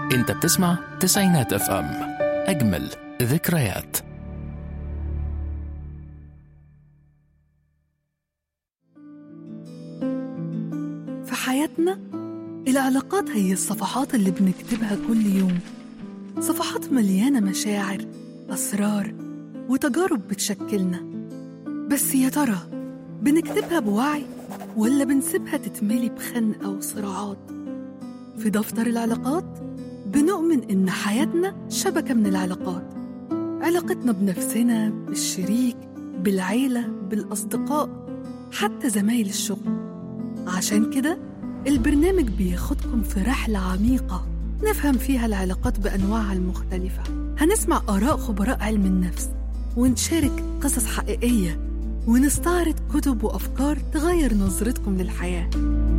انت بتسمع تسعينات اف ام اجمل ذكريات في حياتنا العلاقات هي الصفحات اللي بنكتبها كل يوم صفحات مليانة مشاعر أسرار وتجارب بتشكلنا بس يا ترى بنكتبها بوعي ولا بنسيبها تتملي بخنقة وصراعات في دفتر العلاقات بنؤمن إن حياتنا شبكة من العلاقات علاقتنا بنفسنا بالشريك بالعيلة بالأصدقاء حتى زمايل الشغل عشان كده البرنامج بياخدكم في رحلة عميقة نفهم فيها العلاقات بأنواعها المختلفة هنسمع آراء خبراء علم النفس ونشارك قصص حقيقية ونستعرض كتب وأفكار تغير نظرتكم للحياة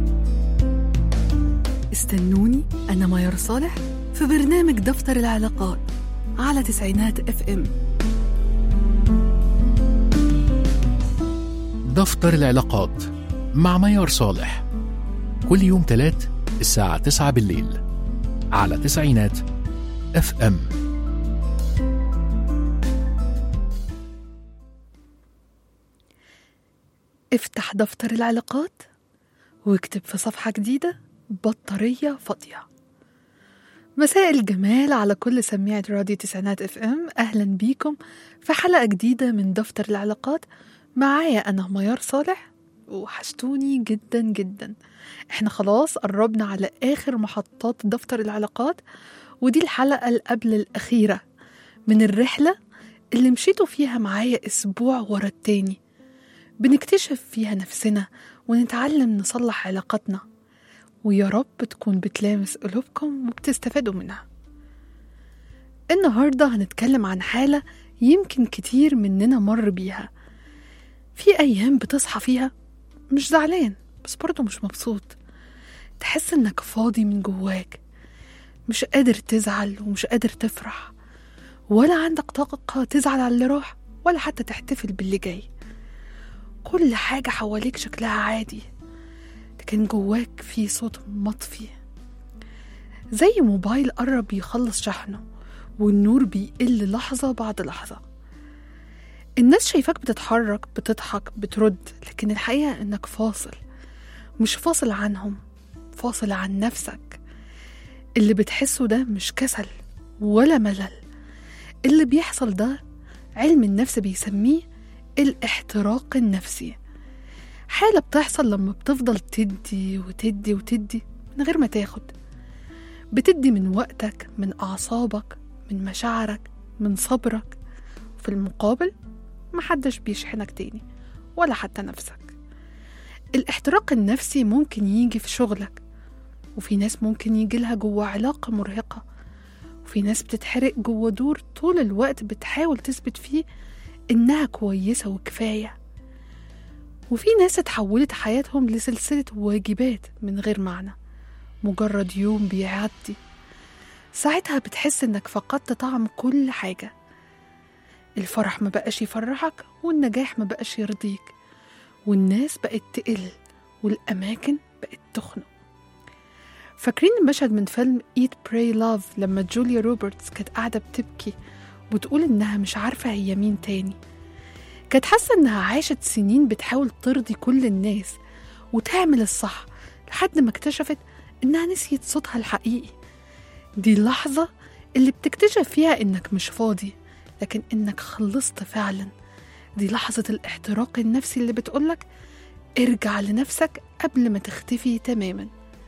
استنوني أنا ميار صالح في برنامج دفتر العلاقات على تسعينات اف ام دفتر العلاقات مع ميار صالح كل يوم تلات الساعة تسعة بالليل على تسعينات اف ام افتح دفتر العلاقات واكتب في صفحة جديدة بطارية فاضية مساء الجمال على كل سميعة راديو تسعينات اف ام اهلا بيكم في حلقة جديدة من دفتر العلاقات معايا انا ميار صالح وحشتوني جدا جدا احنا خلاص قربنا على اخر محطات دفتر العلاقات ودي الحلقة اللي قبل الأخيرة من الرحلة اللي مشيتوا فيها معايا أسبوع ورا التاني بنكتشف فيها نفسنا ونتعلم نصلح علاقاتنا ويا رب تكون بتلامس قلوبكم وبتستفادوا منها النهاردة هنتكلم عن حالة يمكن كتير مننا مر بيها في أيام بتصحى فيها مش زعلان بس برضه مش مبسوط تحس إنك فاضي من جواك مش قادر تزعل ومش قادر تفرح ولا عندك طاقة تزعل على اللي راح ولا حتى تحتفل باللي جاي كل حاجة حواليك شكلها عادي لكن جواك في صوت مطفي زي موبايل قرب يخلص شحنه والنور بيقل لحظة بعد لحظة الناس شايفاك بتتحرك بتضحك بترد لكن الحقيقة انك فاصل مش فاصل عنهم فاصل عن نفسك اللي بتحسه ده مش كسل ولا ملل اللي بيحصل ده علم النفس بيسميه الاحتراق النفسي حالة بتحصل لما بتفضل تدي وتدي وتدي من غير ما تاخد بتدي من وقتك من أعصابك من مشاعرك من صبرك وفي المقابل محدش بيشحنك تاني ولا حتى نفسك الاحتراق النفسي ممكن يجي في شغلك وفي ناس ممكن يجي لها جوه علاقة مرهقة وفي ناس بتتحرق جوه دور طول الوقت بتحاول تثبت فيه إنها كويسة وكفاية وفي ناس اتحولت حياتهم لسلسلة واجبات من غير معنى مجرد يوم بيعدي ساعتها بتحس إنك فقدت طعم كل حاجة الفرح ما بقاش يفرحك والنجاح ما بقاش يرضيك والناس بقت تقل والأماكن بقت تخنق فاكرين المشهد من فيلم Eat Pray Love لما جوليا روبرتس كانت قاعدة بتبكي وتقول إنها مش عارفة هي مين تاني كانت حاسة إنها عاشت سنين بتحاول ترضي كل الناس وتعمل الصح لحد ما اكتشفت إنها نسيت صوتها الحقيقي دي اللحظة اللي بتكتشف فيها إنك مش فاضي لكن إنك خلصت فعلا دي لحظة الاحتراق النفسي اللي بتقولك ارجع لنفسك قبل ما تختفي تماما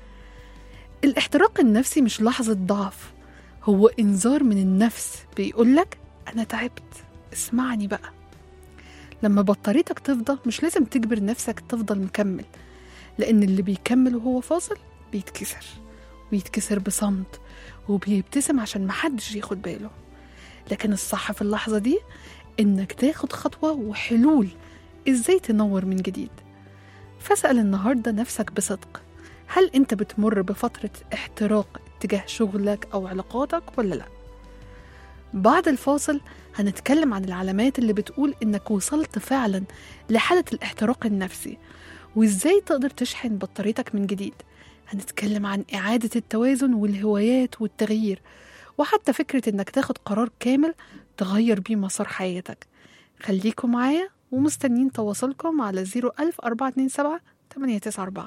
الاحتراق النفسي مش لحظة ضعف هو إنذار من النفس بيقولك أنا تعبت اسمعني بقى لما بطاريتك تفضى مش لازم تجبر نفسك تفضل مكمل لأن اللي بيكمل وهو فاصل بيتكسر ويتكسر بصمت وبيبتسم عشان محدش ياخد باله لكن الصح في اللحظة دي إنك تاخد خطوة وحلول إزاي تنور من جديد فاسأل النهاردة نفسك بصدق هل أنت بتمر بفترة احتراق تجاه شغلك أو علاقاتك ولا لأ؟ بعد الفاصل هنتكلم عن العلامات اللي بتقول إنك وصلت فعلا لحالة الاحتراق النفسي وإزاي تقدر تشحن بطاريتك من جديد هنتكلم عن إعادة التوازن والهوايات والتغيير وحتى فكرة إنك تاخد قرار كامل تغير بيه مسار حياتك خليكم معايا ومستنيين تواصلكم على 01000 427 894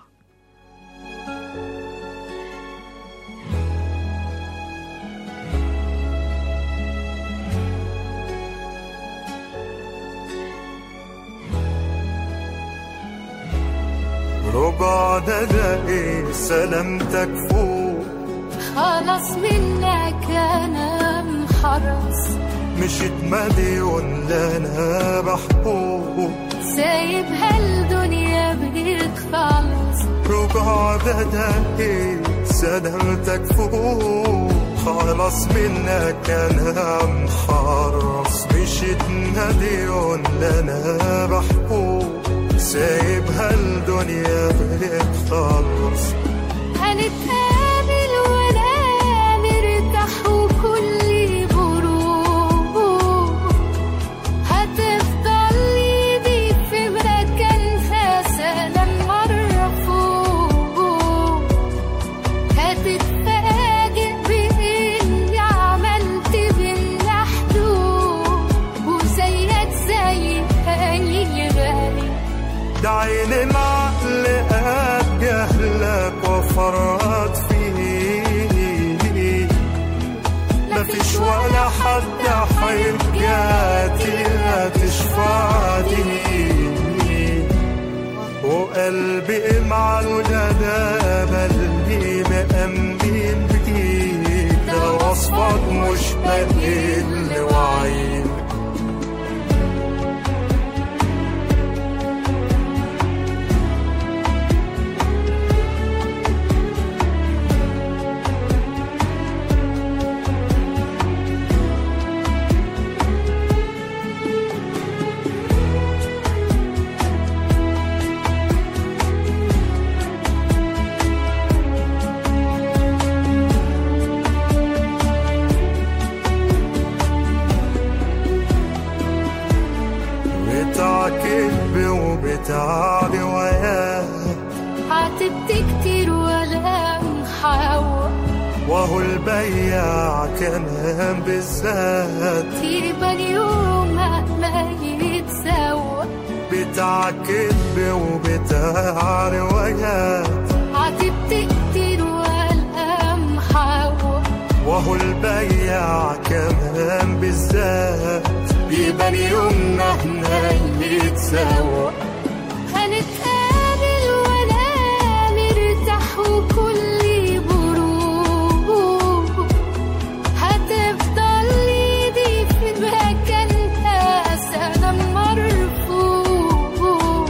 ربع دقايق سلامتك فوق خلاص منك انا محرص مشيت مليون لنا بحبوب سايبها الدنيا بتخلص ربع دقايق سلامتك فوق خلاص منك انا محرص مشيت مليون لنا بحبوب سايبها الدنيا بتخلص هنتقابل وانا مرتاح وكل غروب هتفضل ايدي في مكانها سلام مرفوض هتتفاجئ بإني عملت بينا حدود وزيك زي أي غالي ده عين العقل قد جهلك وفرط فيه مفيش ولا حد حجاتي هتشفع دي وقلبي مع الندامة اللي مأمين بيه ده وصفك مش بقل وعين بتاع كذب وبتاع روايات عاتبت كتير ولا محاوى وهو البياع كمان بالذات تقريبا يوم ما يتسوى بتاع كذب وبتاع روايات عاتبت كتير ولا محاوى وهو البياع كمان بالذات بيبان يومنا احنا نتساوى هنتقابل وانا مرتاح وكل بروب هتفضل ايدي في مكانها سلام مرفوض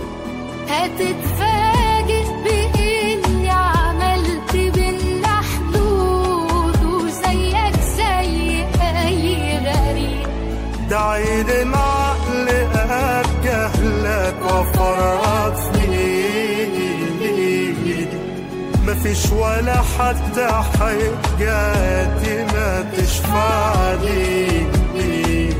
هتتفاجئ بإني عملت بينا حدود وزيك زي أي غريب ده عين العقل قد جهلك وفرط فيه مفيش ولا حتى حجاتي ما تشفع لي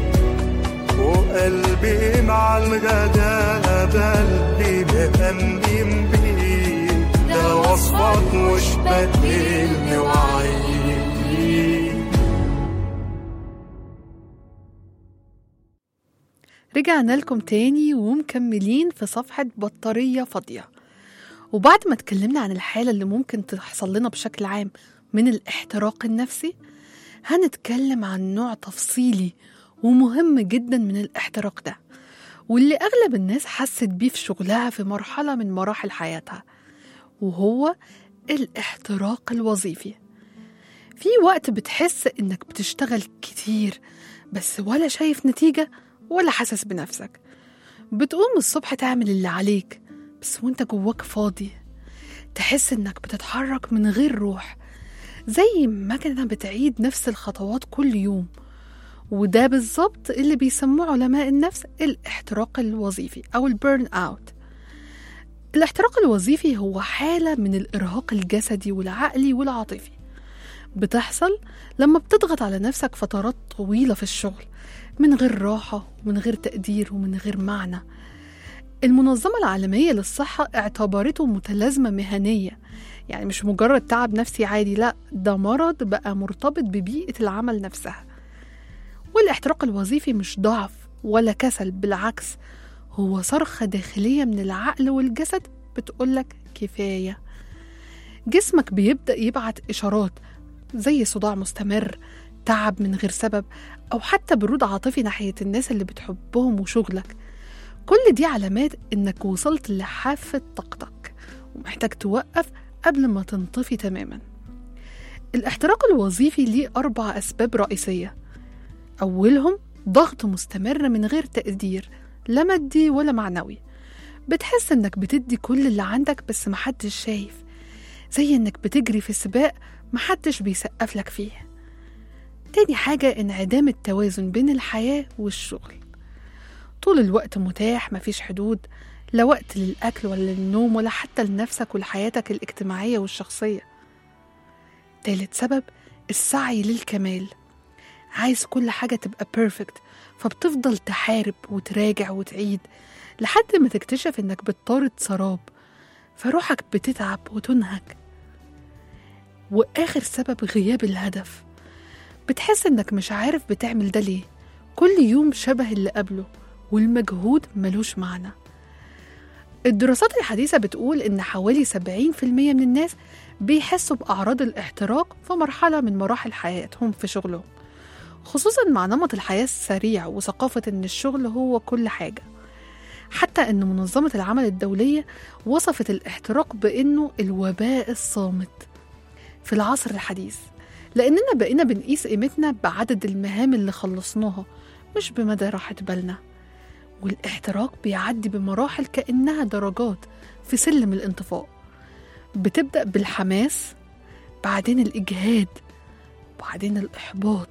وقلبي مع الغدابة اللي مأمين بيه ده وصفك مش بدلني وعيني رجعنا لكم تاني ومكملين في صفحة بطارية فاضية وبعد ما اتكلمنا عن الحالة اللي ممكن تحصل لنا بشكل عام من الاحتراق النفسي هنتكلم عن نوع تفصيلي ومهم جدا من الاحتراق ده واللي أغلب الناس حست بيه في شغلها في مرحلة من مراحل حياتها وهو الاحتراق الوظيفي في وقت بتحس إنك بتشتغل كتير بس ولا شايف نتيجة ولا حاسس بنفسك بتقوم الصبح تعمل اللي عليك بس وانت جواك فاضي تحس انك بتتحرك من غير روح زي مكنة بتعيد نفس الخطوات كل يوم وده بالظبط اللي بيسموه علماء النفس الاحتراق الوظيفي أو البيرن أوت الاحتراق الوظيفي هو حالة من الإرهاق الجسدي والعقلي والعاطفي بتحصل لما بتضغط على نفسك فترات طويلة في الشغل من غير راحة ومن غير تقدير ومن غير معنى المنظمة العالمية للصحة اعتبرته متلازمة مهنية يعني مش مجرد تعب نفسي عادي لا ده مرض بقى مرتبط ببيئة العمل نفسها والاحتراق الوظيفي مش ضعف ولا كسل بالعكس هو صرخة داخلية من العقل والجسد بتقولك كفاية جسمك بيبدأ يبعت إشارات زي صداع مستمر تعب من غير سبب أو حتى برود عاطفي ناحية الناس اللي بتحبهم وشغلك كل دي علامات إنك وصلت لحافة طاقتك ومحتاج توقف قبل ما تنطفي تماما الاحتراق الوظيفي ليه أربع أسباب رئيسية أولهم ضغط مستمر من غير تقدير لا مادي ولا معنوي بتحس إنك بتدي كل اللي عندك بس محدش شايف زي إنك بتجري في سباق محدش بيسقف لك فيه تاني حاجة انعدام التوازن بين الحياة والشغل طول الوقت متاح مفيش حدود لا وقت للأكل ولا للنوم ولا حتى لنفسك ولحياتك الاجتماعية والشخصية تالت سبب السعي للكمال عايز كل حاجة تبقى بيرفكت فبتفضل تحارب وتراجع وتعيد لحد ما تكتشف انك بتطارد سراب فروحك بتتعب وتنهك وآخر سبب غياب الهدف بتحس انك مش عارف بتعمل ده ليه كل يوم شبه اللي قبله والمجهود ملوش معنى الدراسات الحديثة بتقول إن حوالي 70% من الناس بيحسوا بأعراض الاحتراق في مرحلة من مراحل حياتهم في شغلهم خصوصا مع نمط الحياة السريع وثقافة إن الشغل هو كل حاجة حتى إن منظمة العمل الدولية وصفت الاحتراق بإنه الوباء الصامت في العصر الحديث لأننا بقينا بنقيس قيمتنا بعدد المهام اللي خلصناها مش بمدى راحة بالنا والاحتراق بيعدي بمراحل كأنها درجات في سلم الانطفاء بتبدأ بالحماس بعدين الإجهاد وبعدين الإحباط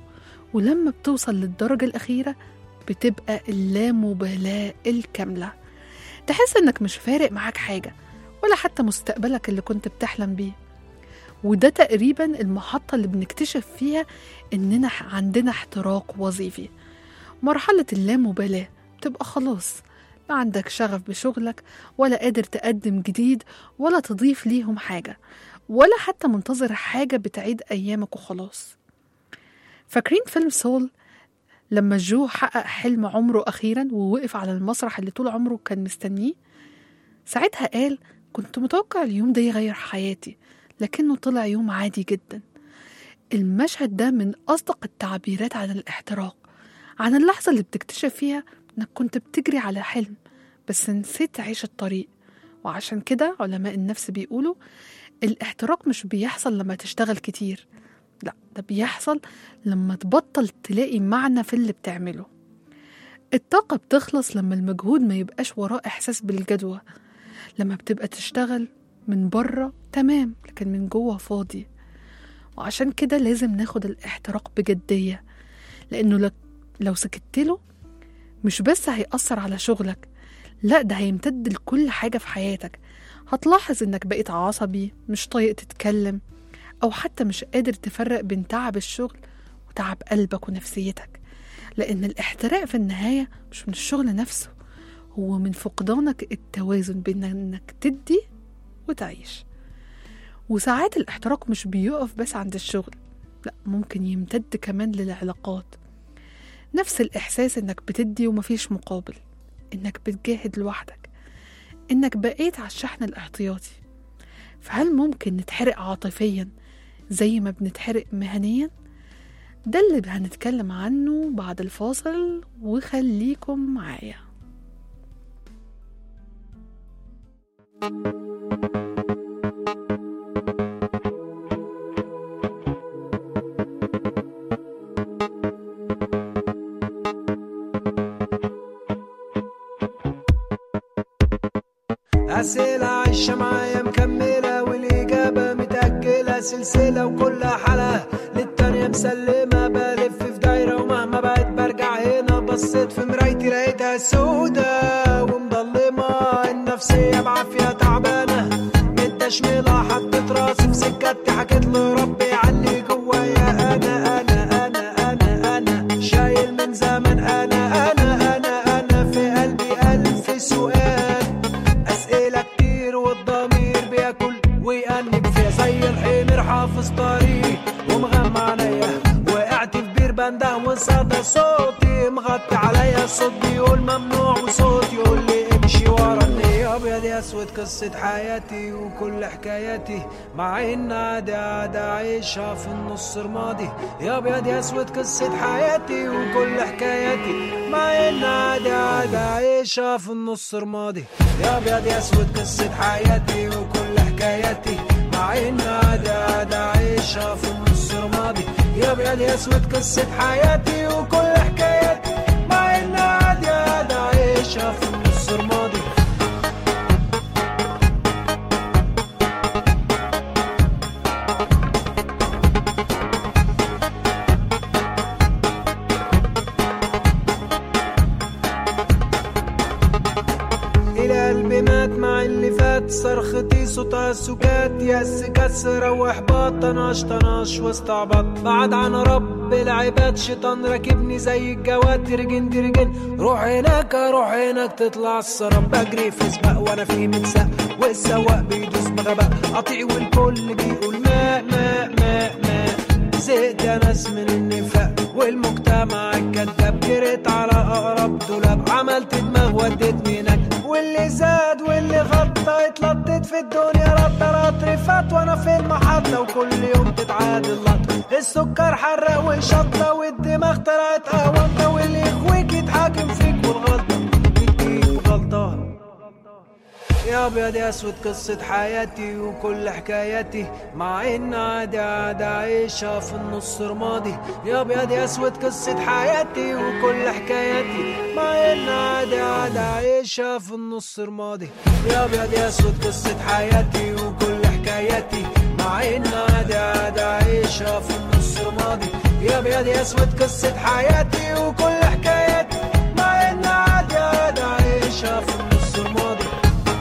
ولما بتوصل للدرجة الأخيرة بتبقى اللامبالاة الكاملة تحس إنك مش فارق معاك حاجة ولا حتى مستقبلك اللي كنت بتحلم بيه وده تقريبا المحطة اللي بنكتشف فيها إننا عندنا احتراق وظيفي مرحلة اللامبالاة بتبقى خلاص ما عندك شغف بشغلك ولا قادر تقدم جديد ولا تضيف ليهم حاجة ولا حتى منتظر حاجة بتعيد أيامك وخلاص فاكرين فيلم سول لما جو حقق حلم عمره أخيرا ووقف على المسرح اللي طول عمره كان مستنيه ساعتها قال كنت متوقع اليوم ده يغير حياتي لكنه طلع يوم عادي جدا المشهد ده من أصدق التعبيرات عن الاحتراق عن اللحظة اللي بتكتشف فيها إنك كنت بتجري على حلم بس نسيت تعيش الطريق وعشان كده علماء النفس بيقولوا الاحتراق مش بيحصل لما تشتغل كتير لا ده بيحصل لما تبطل تلاقي معنى في اللي بتعمله الطاقة بتخلص لما المجهود ما يبقاش وراه إحساس بالجدوى لما بتبقى تشتغل من بره تمام لكن من جوه فاضي وعشان كده لازم ناخد الاحتراق بجدية لأنه لك لو سكت له مش بس هيأثر على شغلك لا ده هيمتد لكل حاجة في حياتك هتلاحظ إنك بقيت عصبي مش طايق تتكلم أو حتى مش قادر تفرق بين تعب الشغل وتعب قلبك ونفسيتك لأن الاحتراق في النهاية مش من الشغل نفسه هو من فقدانك التوازن بين إنك تدي وتعيش وساعات الاحتراق مش بيقف بس عند الشغل لا ممكن يمتد كمان للعلاقات نفس الإحساس إنك بتدي ومفيش مقابل إنك بتجاهد لوحدك إنك بقيت على الشحن الاحتياطي فهل ممكن نتحرق عاطفيا زي ما بنتحرق مهنيا؟ ده اللي هنتكلم عنه بعد الفاصل وخليكم معايا أسئلة عايشة معايا مكملة والإجابة متأجلة سلسلة وكل حلقة للتانية مسلمة بلف في دايرة ومهما بقيت برجع هنا بصيت في مرايتي لقيتها سودة ومضلمة النفسية بعافية تعبانة متشملة حطيت راسي في سكتي حكيت لربي علي جوايا أنا أنا أنا أنا أنا شايل من زمان أنا أنا أنا أنا في قلبي ألف سؤال ويأنب فيها زي الحمير حافظ طريق ومغمى عليا وقعت في بير بنده وصدى صوتي مغطي عليا الصوت بيقول ممنوع وصوت يقول لي امشي ورا النية ابيض يا اسود قصة حياتي وكل حكاياتي مع ان عادي عادي عايشها في النص رمادي يا ابيض يا اسود قصة حياتي وكل حكاياتي مع ان عادي عادي عايشها في النص رمادي يا ابيض يا اسود قصة حياتي وكل حكاياتي مع ان عادي عادي عايشها في النص رمادي يا ابيض يا اسود قصة حياتي وكل حكاياتي مع ان عادي عادي عايشها في النص رمادي الى قلبي مات مع اللي فات صرختي صوتها سكات يأس كسر واحباط طناش طناش واستعبط بعد عن رب العباد شيطان راكبني زي الجواد ترجن ترجن روح هناك روح هناك تطلع السراب بجري في سباق وانا في متساق والسواق بيدوس بغباء قطيع والكل بيقول ماء ماء ماء ماء زهقت يا ناس من النفاق والمجتمع الكذاب جريت على اقرب دولاب عملت دماغ وديت هناك واللي زاد واللي غطى اتلطت في الدنيا رد رد فات وانا في المحطة وكل يوم تتعاد اللط السكر حرق والشطة والدماغ طلعت قهوة واللي يخويك يتحاكم فيك والغلطة بتجيب غلطان يا ابيض يا اسود قصة حياتي وكل حكاياتي مع ان عادي عادي عايشها في النص رمادي يا ابيض يا اسود قصة حياتي وكل حكاياتي مع ان عادي عادي عايشها في النص رمادي يا ابيض يا اسود قصة حياتي وكل حكاياتي مع ان عادي عادي عايشها في النص رمادي يا ابيض يا اسود قصة حياتي وكل حكاياتي مع ان عادي عادي عايشها في النص رمادي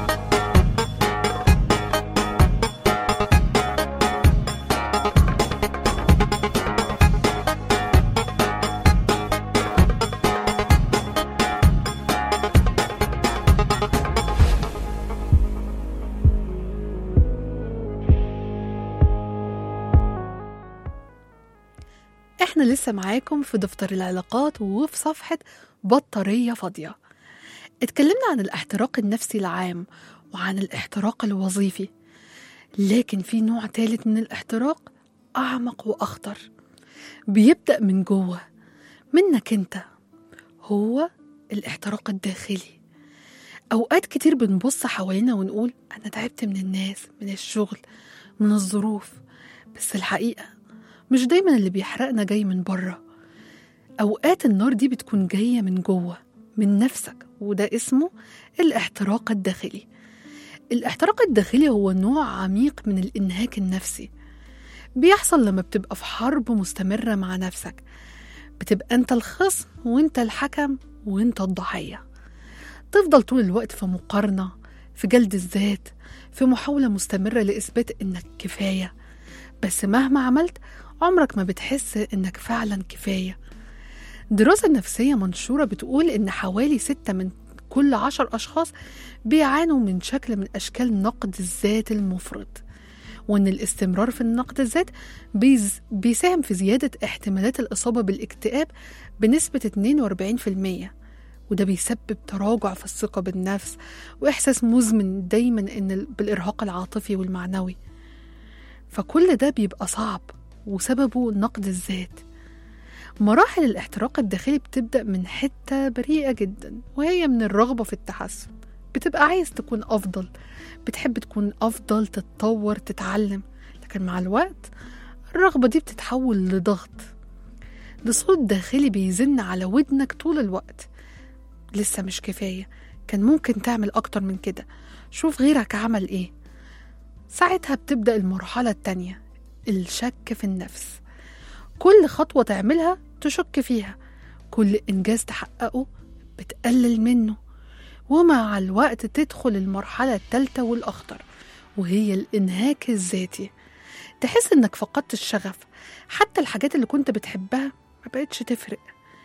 احنا لسه معاكم في دفتر العلاقات وفي صفحة بطارية فاضية اتكلمنا عن الاحتراق النفسي العام وعن الاحتراق الوظيفي لكن في نوع تالت من الاحتراق أعمق وأخطر بيبدأ من جوه منك انت هو الاحتراق الداخلي أوقات كتير بنبص حوالينا ونقول أنا تعبت من الناس من الشغل من الظروف بس الحقيقة مش دايما اللي بيحرقنا جاي من بره أوقات النار دي بتكون جاية من جوه من نفسك وده اسمه الاحتراق الداخلي الاحتراق الداخلي هو نوع عميق من الإنهاك النفسي بيحصل لما بتبقى في حرب مستمرة مع نفسك بتبقى أنت الخصم وأنت الحكم وأنت الضحية تفضل طول الوقت في مقارنة في جلد الذات في محاولة مستمرة لإثبات إنك كفاية بس مهما عملت عمرك ما بتحس إنك فعلا كفاية دراسة نفسية منشورة بتقول إن حوالي ستة من كل عشر أشخاص بيعانوا من شكل من أشكال نقد الذات المفرط وإن الاستمرار في النقد الذات بيز بيساهم في زيادة احتمالات الإصابة بالاكتئاب بنسبة 42% وده بيسبب تراجع في الثقة بالنفس وإحساس مزمن دايما إن بالإرهاق العاطفي والمعنوي فكل ده بيبقى صعب وسببه نقد الذات مراحل الاحتراق الداخلي بتبدأ من حتة بريئة جدا وهي من الرغبة في التحسن بتبقى عايز تكون أفضل بتحب تكون أفضل تتطور تتعلم لكن مع الوقت الرغبة دي بتتحول لضغط ده صوت داخلي بيزن على ودنك طول الوقت لسه مش كفاية كان ممكن تعمل أكتر من كده شوف غيرك عمل إيه ساعتها بتبدأ المرحلة التانية الشك في النفس كل خطوة تعملها تشك فيها كل إنجاز تحققه بتقلل منه ومع الوقت تدخل المرحلة التالتة والأخطر وهي الإنهاك الذاتي تحس إنك فقدت الشغف حتى الحاجات اللي كنت بتحبها ما بقتش تفرق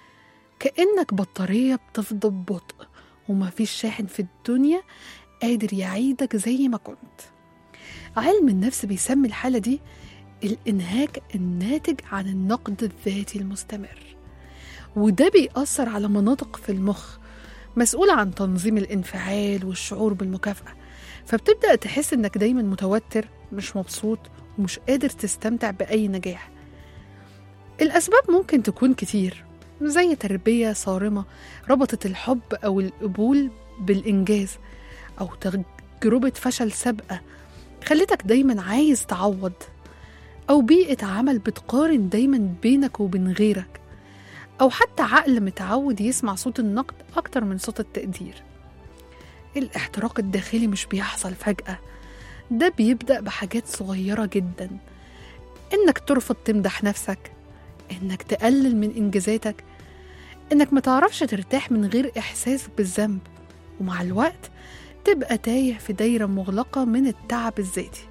كأنك بطارية بتفضى ببطء ومفيش شاحن في الدنيا قادر يعيدك زي ما كنت علم النفس بيسمي الحالة دي الإنهاك الناتج عن النقد الذاتي المستمر وده بيأثر على مناطق في المخ مسؤولة عن تنظيم الانفعال والشعور بالمكافأة فبتبدأ تحس إنك دايما متوتر مش مبسوط ومش قادر تستمتع بأي نجاح الأسباب ممكن تكون كتير زي تربية صارمة ربطت الحب أو القبول بالإنجاز أو تجربة فشل سابقة خلتك دايما عايز تعوض أو بيئة عمل بتقارن دايما بينك وبين غيرك أو حتى عقل متعود يسمع صوت النقد أكتر من صوت التقدير الاحتراق الداخلي مش بيحصل فجأة ده بيبدأ بحاجات صغيرة جدا إنك ترفض تمدح نفسك إنك تقلل من إنجازاتك إنك متعرفش ترتاح من غير إحساس بالذنب ومع الوقت تبقى تايه في دايرة مغلقة من التعب الذاتي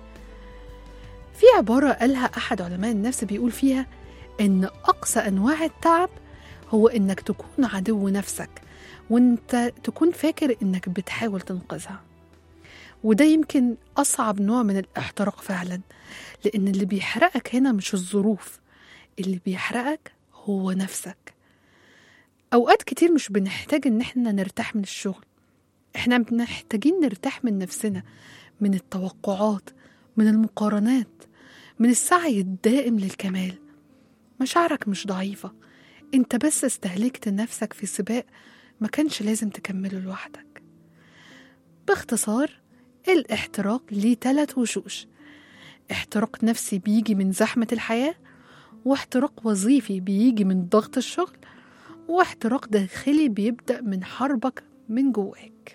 في عبارة قالها أحد علماء النفس بيقول فيها إن أقصى أنواع التعب هو إنك تكون عدو نفسك وإنت تكون فاكر إنك بتحاول تنقذها وده يمكن أصعب نوع من الاحتراق فعلا لأن اللي بيحرقك هنا مش الظروف اللي بيحرقك هو نفسك أوقات كتير مش بنحتاج إن احنا نرتاح من الشغل احنا محتاجين نرتاح من نفسنا من التوقعات من المقارنات من السعي الدائم للكمال مشاعرك مش ضعيفة انت بس استهلكت نفسك في سباق ما كانش لازم تكمله لوحدك باختصار الاحتراق ليه تلات وشوش احتراق نفسي بيجي من زحمة الحياة واحتراق وظيفي بيجي من ضغط الشغل واحتراق داخلي بيبدأ من حربك من جواك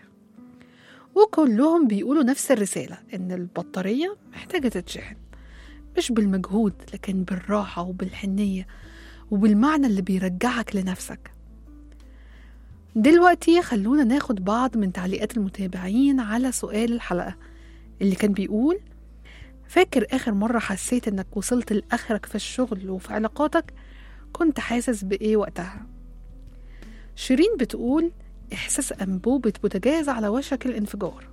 وكلهم بيقولوا نفس الرسالة إن البطارية محتاجة تتشحن مش بالمجهود لكن بالراحة وبالحنية وبالمعنى اللي بيرجعك لنفسك دلوقتي خلونا ناخد بعض من تعليقات المتابعين على سؤال الحلقة اللي كان بيقول فاكر آخر مرة حسيت إنك وصلت لآخرك في الشغل وفي علاقاتك كنت حاسس بإيه وقتها شيرين بتقول إحساس أنبوبة بوتاجاز على وشك الانفجار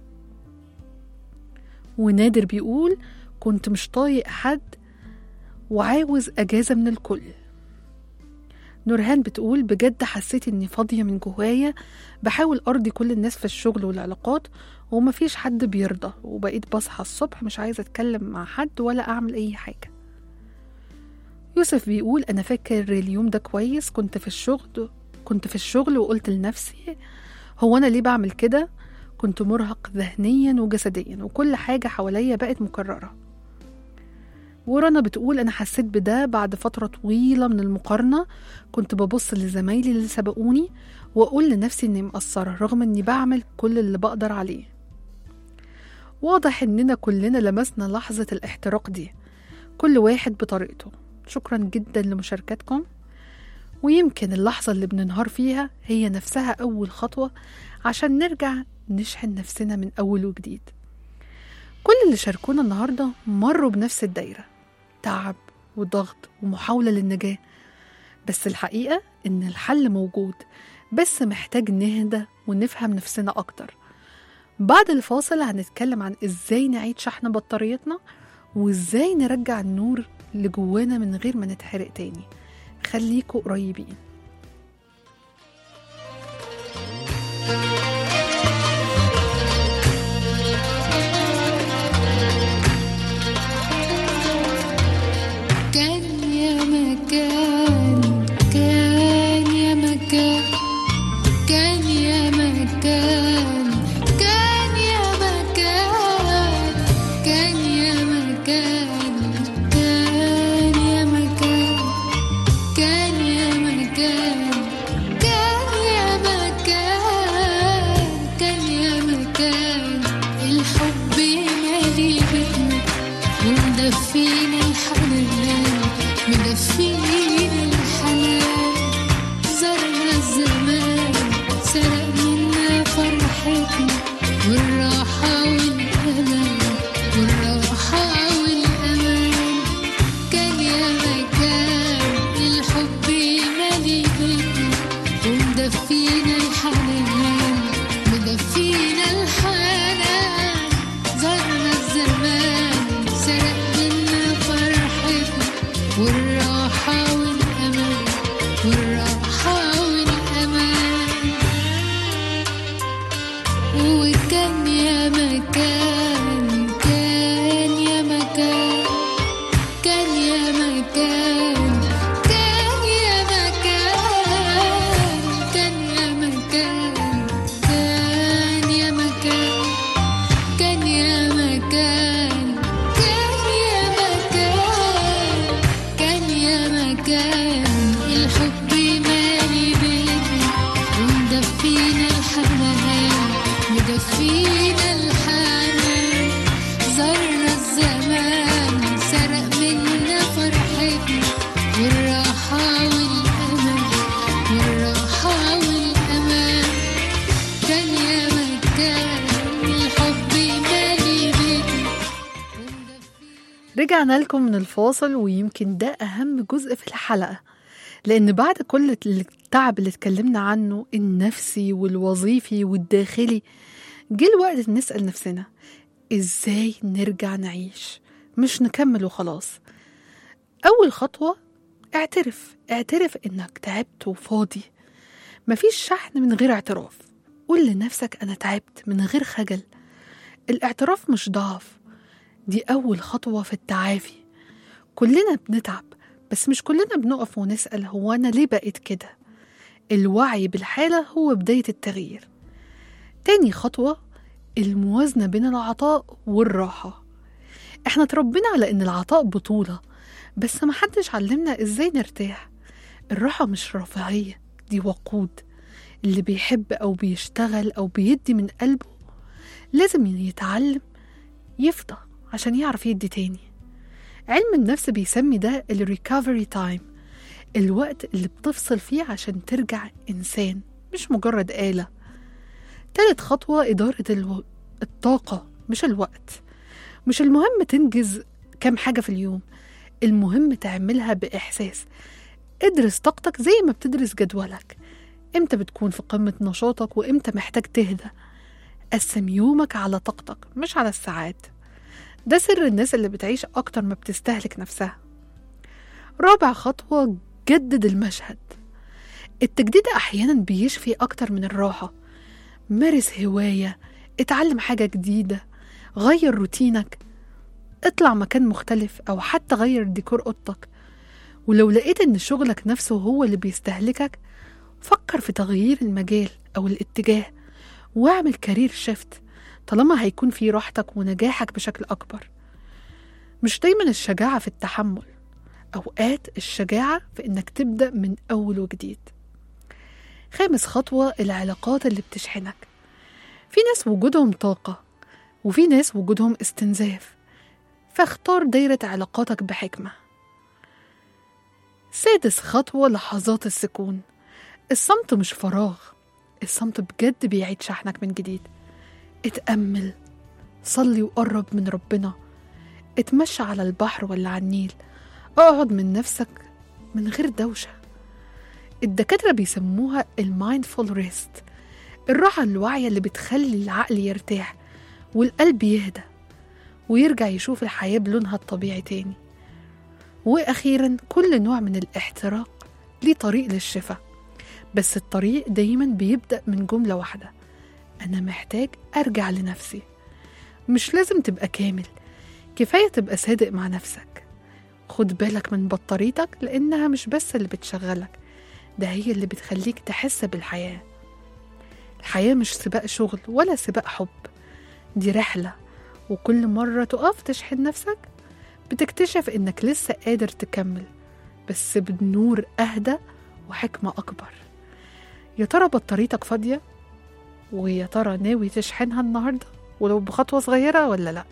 ونادر بيقول كنت مش طايق حد وعاوز أجازة من الكل نورهان بتقول بجد حسيت إني فاضية من جوايا بحاول أرضي كل الناس في الشغل والعلاقات ومفيش حد بيرضى وبقيت بصحى الصبح مش عايزة أتكلم مع حد ولا أعمل أي حاجة يوسف بيقول أنا فاكر اليوم ده كويس كنت في الشغل كنت في الشغل وقلت لنفسي هو أنا ليه بعمل كده كنت مرهق ذهنيا وجسديا وكل حاجة حواليا بقت مكررة ورنا بتقول أنا حسيت بده بعد فترة طويلة من المقارنة كنت ببص لزمايلي اللي سبقوني وأقول لنفسي إني مقصرة رغم إني بعمل كل اللي بقدر عليه واضح إننا كلنا لمسنا لحظة الاحتراق دي كل واحد بطريقته شكرا جدا لمشاركتكم ويمكن اللحظة اللي بننهار فيها هي نفسها أول خطوة عشان نرجع نشحن نفسنا من أول وجديد كل اللي شاركونا النهاردة مروا بنفس الدايرة تعب وضغط ومحاولة للنجاة بس الحقيقة إن الحل موجود بس محتاج نهدى ونفهم نفسنا أكتر بعد الفاصل هنتكلم عن إزاي نعيد شحن بطاريتنا وإزاي نرجع النور اللي جوانا من غير ما نتحرق تاني خليكوا قريبين كان يا مكان كان يا مكان كان يا مكان كان يا مكان كان يا مكان كان يا مكان كان يا مكان كان يا مكان كان يا مكان الحب مالي بيتنا ومدفيني الحنان مدفيني الحنان زرنا الزمان سرق منا فرحتنا والراحة والأمان والراحة والأمان كان يا مكان الحب مالي بيتنا ومدفينا الحنان مدفينا الحنان زرنا الزمان رجعنا لكم من الفاصل ويمكن ده أهم جزء في الحلقة لأن بعد كل التعب اللي اتكلمنا عنه النفسي والوظيفي والداخلي جه الوقت نسأل نفسنا إزاي نرجع نعيش مش نكمل وخلاص أول خطوة اعترف اعترف إنك تعبت وفاضي مفيش شحن من غير اعتراف قول لنفسك أنا تعبت من غير خجل الاعتراف مش ضعف دي أول خطوة في التعافي كلنا بنتعب بس مش كلنا بنقف ونسأل هو أنا ليه بقيت كده الوعي بالحالة هو بداية التغيير تاني خطوة الموازنة بين العطاء والراحة احنا اتربينا على ان العطاء بطولة بس محدش علمنا ازاي نرتاح الراحة مش رفاهية دي وقود اللي بيحب او بيشتغل او بيدي من قلبه لازم يتعلم يفضى عشان يعرف يدي تاني علم النفس بيسمي ده الريكفري تايم الوقت اللي بتفصل فيه عشان ترجع إنسان مش مجرد آلة تالت خطوة إدارة الو... الطاقة مش الوقت مش المهم تنجز كام حاجة في اليوم المهم تعملها بإحساس ادرس طاقتك زي ما بتدرس جدولك امتى بتكون في قمة نشاطك وامتى محتاج تهدى قسم يومك على طاقتك مش على الساعات ده سر الناس اللي بتعيش أكتر ما بتستهلك نفسها رابع خطوة جدد المشهد التجديد أحيانا بيشفي أكتر من الراحة مارس هواية اتعلم حاجة جديدة غير روتينك اطلع مكان مختلف أو حتى غير ديكور أوضتك ولو لقيت إن شغلك نفسه هو اللي بيستهلكك فكر في تغيير المجال أو الاتجاه واعمل كارير شيفت طالما هيكون في راحتك ونجاحك بشكل أكبر مش دايما الشجاعة في التحمل أوقات الشجاعة في إنك تبدأ من أول وجديد خامس خطوة العلاقات اللي بتشحنك في ناس وجودهم طاقة وفي ناس وجودهم استنزاف فاختار دايرة علاقاتك بحكمة سادس خطوة لحظات السكون الصمت مش فراغ الصمت بجد بيعيد شحنك من جديد اتأمل صلي وقرب من ربنا اتمشى على البحر ولا على النيل اقعد من نفسك من غير دوشة الدكاترة بيسموها المايندفول ريست الراحة الواعية اللي بتخلي العقل يرتاح والقلب يهدى ويرجع يشوف الحياة بلونها الطبيعي تاني وأخيرا كل نوع من الاحتراق ليه طريق للشفاء بس الطريق دايما بيبدأ من جملة واحدة أنا محتاج أرجع لنفسي مش لازم تبقى كامل كفاية تبقى صادق مع نفسك خد بالك من بطاريتك لأنها مش بس اللي بتشغلك ده هي اللي بتخليك تحس بالحياة الحياة مش سباق شغل ولا سباق حب دي رحلة وكل مرة تقف تشحن نفسك بتكتشف إنك لسه قادر تكمل بس بنور أهدى وحكمة أكبر يا ترى بطاريتك فاضية ويا ترى ناوي تشحنها النهاردة ولو بخطوة صغيرة ولا لأ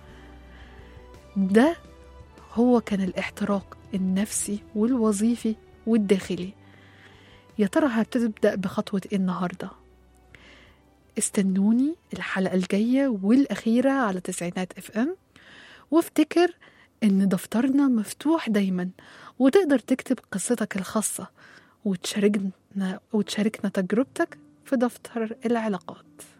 ده هو كان الاحتراق النفسي والوظيفي والداخلي يا ترى هتبدأ بخطوة ايه النهاردة استنوني الحلقة الجاية والأخيرة على تسعينات اف ام وافتكر ان دفترنا مفتوح دايما وتقدر تكتب قصتك الخاصة وتشاركنا وتشاركنا تجربتك في دفتر العلاقات